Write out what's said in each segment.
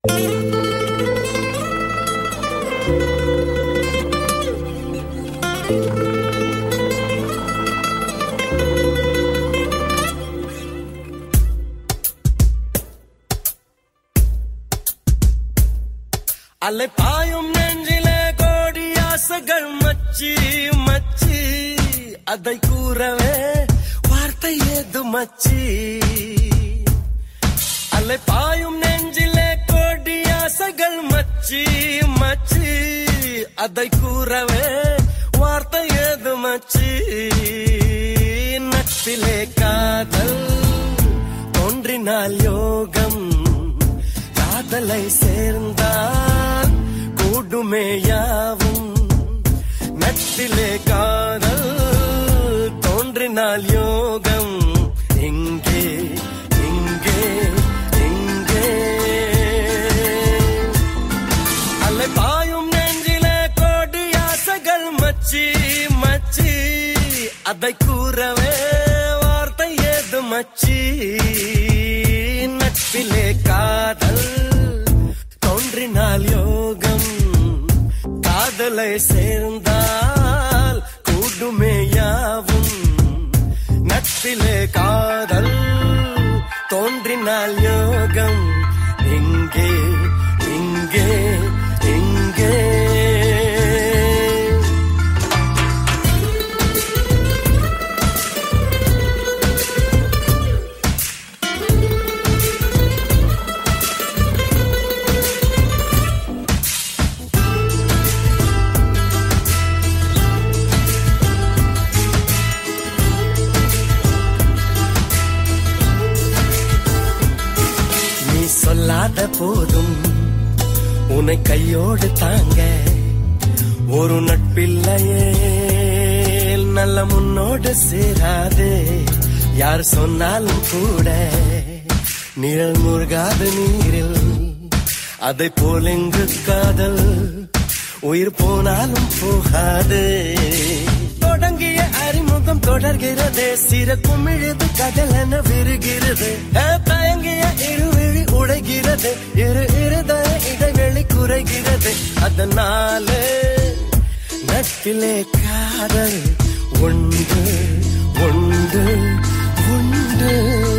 அலை பாயும் நெஞ்சிலே கோடி ஆசைகள் மச்சி மச்சி அதை கூறவே வார்த்தை ஏது மச்சி அலை பாயும் நெஞ்சிலே கோடி ஆசைகள் மச்சி மச்சி அதை கூறவே வார்த்தை ஏது மச்சி நட்பிலே காதல் தோன்றினால் யோகம் காதலை சேர்ந்தால் கூடுமே யாவும் நட்பிலே காதல் தோன்றினால் யோகம் இங்கே இங்கே இங்கே அலை பாயும் நெஞ்சிலே கோடி ஆசைகள் மச்சி மச்சி அதை கூறவே வார்த்தை ஏது மச்சி நட்பிலே காதல் தோன்றினால் யோகம் காதலை சேர்ந்தால் கூடுமே யாவும் நட்பிலே காதல் தோன்றினால் யோகம் இங்கே இங்கே இங்கே நீ சொல்லாத போதும் உன்னை கையோடு தாங்க ஒரு நட்பில்லையே நல்ல முன்னோடு சேராது யார் சொன்னாலும் கூட நிழல் முருகாத நீரில் அதை போல் எங்கு காதல் உயிர் போனாலும் போகாது தொடங்கிய அறிமுகம் தொடர்கிறது சிற குமிழுது கடல் என விருகிறது ஏ, தயங்கிய இருவிழி உடைகிறது இரு இருதய இடைவெளி குறைகிறது அதனால நட்பிலே காதல் உண்டு உண்டு உண்டு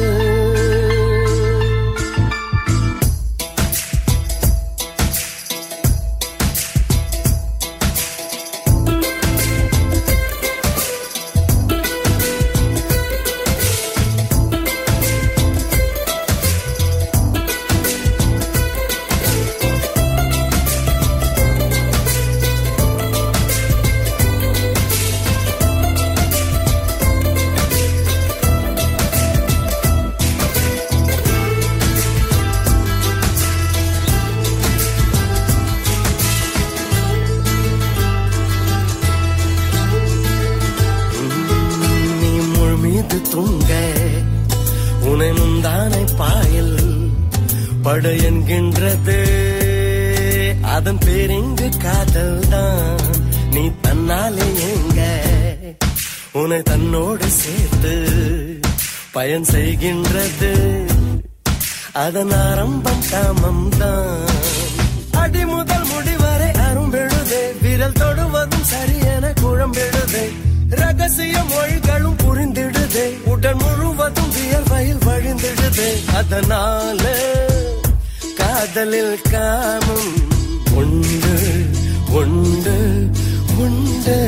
நீ முள் மீது துங்க உனை முந்தானை பாயில் படு என்கின்றது அதன் பேரிங்கு காதல் தான் நீ தன்னாலே எங்க உன்னை தன்னோடு சேர்த்து பயன் செய்கின்றது அதன் ஆரம்பம் காமம் தான் அடி முதல் முடிவரை அரும்பெழுதே விரல் தொடுவதும் சரியென குழம்பெழுதே ரகசிய மொழிகளும் புரிந்திடுதே உடல் முழுவதும் வியர்வையில் வழிந்திடுதே அதனால காதலில் காமம் உண்டு உண்டு உண்டு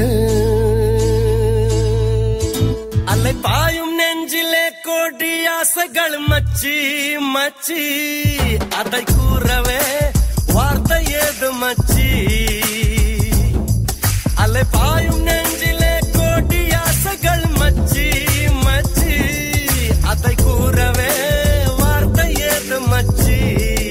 அலை பாயும் நெஞ்சிலே கோடி ஆசைகள் மச்சி மச்சி அதை கூறவே வார்த்தை ஏது மச்சி அலை பாயும் நெஞ்சிலே கோடி ஆசைகள் மச்சி மச்சி அதை கூறவே வார்த்தை ஏது மச்சி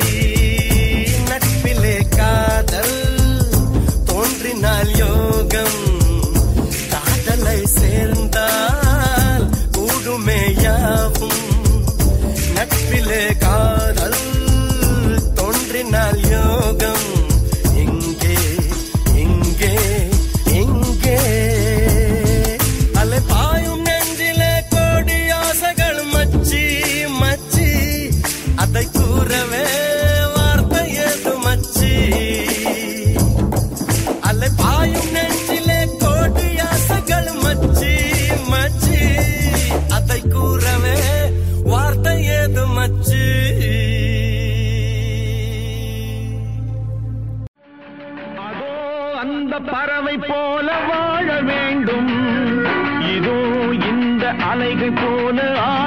நட்பிலே காதல் தோன்றினால் யோகம் காதலை சேர்ந்தால் கூடுமே யாவும் நட்பிலே காதல் தோன்றினால் யோகம் இங்கே இங்கே இங்கே அலை பாயும் நெஞ்சிலே கோடி ஆசைகள் மச்சி மச்சி அதை கூறவே வார்த்தை பறவை போல வாழ வேண்டும் இதோ இந்த அலைகள் போல